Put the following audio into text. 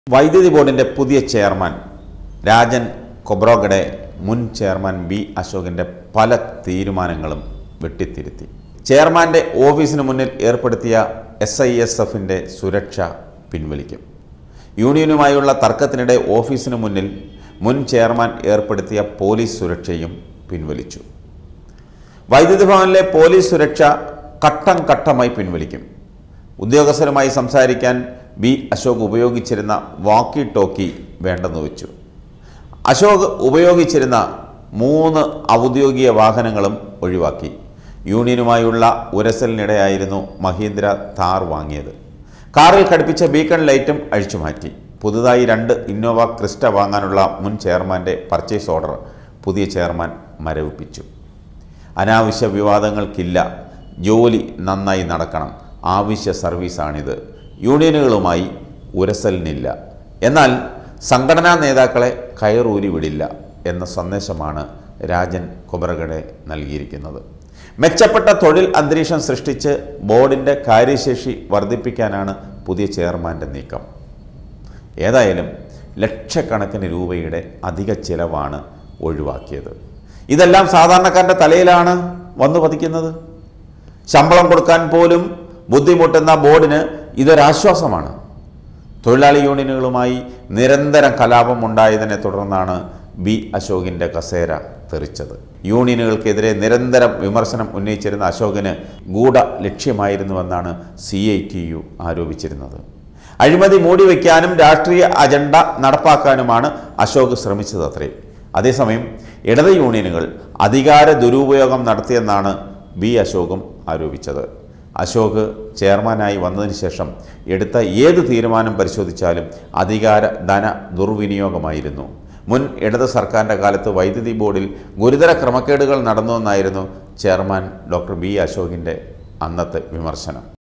വൈദ്യുതി ബോർഡിന്റെ പുതിയ ചെയർമാൻ രാജൻ കൊബ്രോഗഡെ മുൻ ചെയർമാൻ ബി അശോകിന്റെ പല തീരുമാനങ്ങളും വെട്ടിത്തിരുത്തി ചെയർമാന്റെ ഓഫീസിന് മുന്നിൽ ഏർപ്പെടുത്തിയ എസ് ഐ എസ് എഫിന്റെ സുരക്ഷ പിൻവലിക്കും യൂണിയനുമായുള്ള തർക്കത്തിനിടെ ഓഫീസിന് മുന്നിൽ മുൻ ചെയർമാൻ ഏർപ്പെടുത്തിയ പോലീസ് സുരക്ഷയും പിൻവലിച്ചു വൈദ്യുതി ഭവനിലെ പോലീസ് സുരക്ഷ ഘട്ടം ഘട്ടമായി പിൻവലിക്കും ഉദ്യോഗസ്ഥരുമായി സംസാരിക്കാൻ ബി അശോക് ഉപയോഗിച്ചിരുന്ന വാക്കി ടോക്കി വേണ്ടെന്ന് വെച്ചു അശോക് ഉപയോഗിച്ചിരുന്ന മൂന്ന് ഔദ്യോഗിക വാഹനങ്ങളും ഒഴിവാക്കി യൂണിയനുമായുള്ള ഉരസലിനിടെയായിരുന്നു മഹീന്ദ്ര താർ വാങ്ങിയത് കാറിൽ ഘടിപ്പിച്ച ബീക്കൺ ലൈറ്റും അഴിച്ചുമാറ്റി പുതുതായി രണ്ട് ഇന്നോവ ക്രിസ്റ്റ വാങ്ങാനുള്ള മുൻ ചെയർമാൻ്റെ പർച്ചേസ് ഓർഡർ പുതിയ ചെയർമാൻ മരവിപ്പിച്ചു അനാവശ്യ വിവാദങ്ങൾക്കില്ല ജോലി നന്നായി നടക്കണം ആവശ്യ സർവീസാണിത് യൂണിയനുകളുമായി ഉരസലിനില്ല എന്നാൽ സംഘടനാ നേതാക്കളെ കയറൂരി വിടില്ല എന്ന സന്ദേശമാണ് രാജൻ കുമരകടെ നൽകിയിരിക്കുന്നത് മെച്ചപ്പെട്ട തൊഴിൽ അന്തരീക്ഷം സൃഷ്ടിച്ച് ബോർഡിൻ്റെ കാര്യശേഷി വർദ്ധിപ്പിക്കാനാണ് പുതിയ ചെയർമാൻ്റെ നീക്കം ഏതായാലും ലക്ഷക്കണക്കിന് രൂപയുടെ അധിക ചിലവാണ് ഒഴിവാക്കിയത് ഇതെല്ലാം സാധാരണക്കാരൻ്റെ തലയിലാണ് വന്നു പതിക്കുന്നത് ശമ്പളം കൊടുക്കാൻ പോലും ബുദ്ധിമുട്ടുന്ന ബോർഡിന് ഇതൊരാശ്വാസമാണ് തൊഴിലാളി യൂണിയനുകളുമായി നിരന്തരം കലാപം ഉണ്ടായതിനെ തുടർന്നാണ് ബി അശോകിൻ്റെ കസേര തെറിച്ചത് യൂണിയനുകൾക്കെതിരെ നിരന്തരം വിമർശനം ഉന്നയിച്ചിരുന്ന അശോകിന് ഗൂഢ ലക്ഷ്യമായിരുന്നുവെന്നാണ് സി ഐ ടി യു ആരോപിച്ചിരുന്നത് അഴിമതി മൂടിവെക്കാനും രാഷ്ട്രീയ അജണ്ട നടപ്പാക്കാനുമാണ് അശോക് ശ്രമിച്ചതത്രേ അതേസമയം ഇടത് യൂണിയനുകൾ അധികാര ദുരുപയോഗം നടത്തിയെന്നാണ് ബി അശോകും ആരോപിച്ചത് അശോക് ചെയർമാനായി വന്നതിന് ശേഷം എടുത്ത ഏത് തീരുമാനം പരിശോധിച്ചാലും അധികാര ധന ദുർവിനിയോഗമായിരുന്നു മുൻ ഇടത് സർക്കാരിൻ്റെ കാലത്ത് വൈദ്യുതി ബോർഡിൽ ഗുരുതര ക്രമക്കേടുകൾ നടന്നുവെന്നായിരുന്നു ചെയർമാൻ ഡോക്ടർ ബി അശോകിൻ്റെ അന്നത്തെ വിമർശനം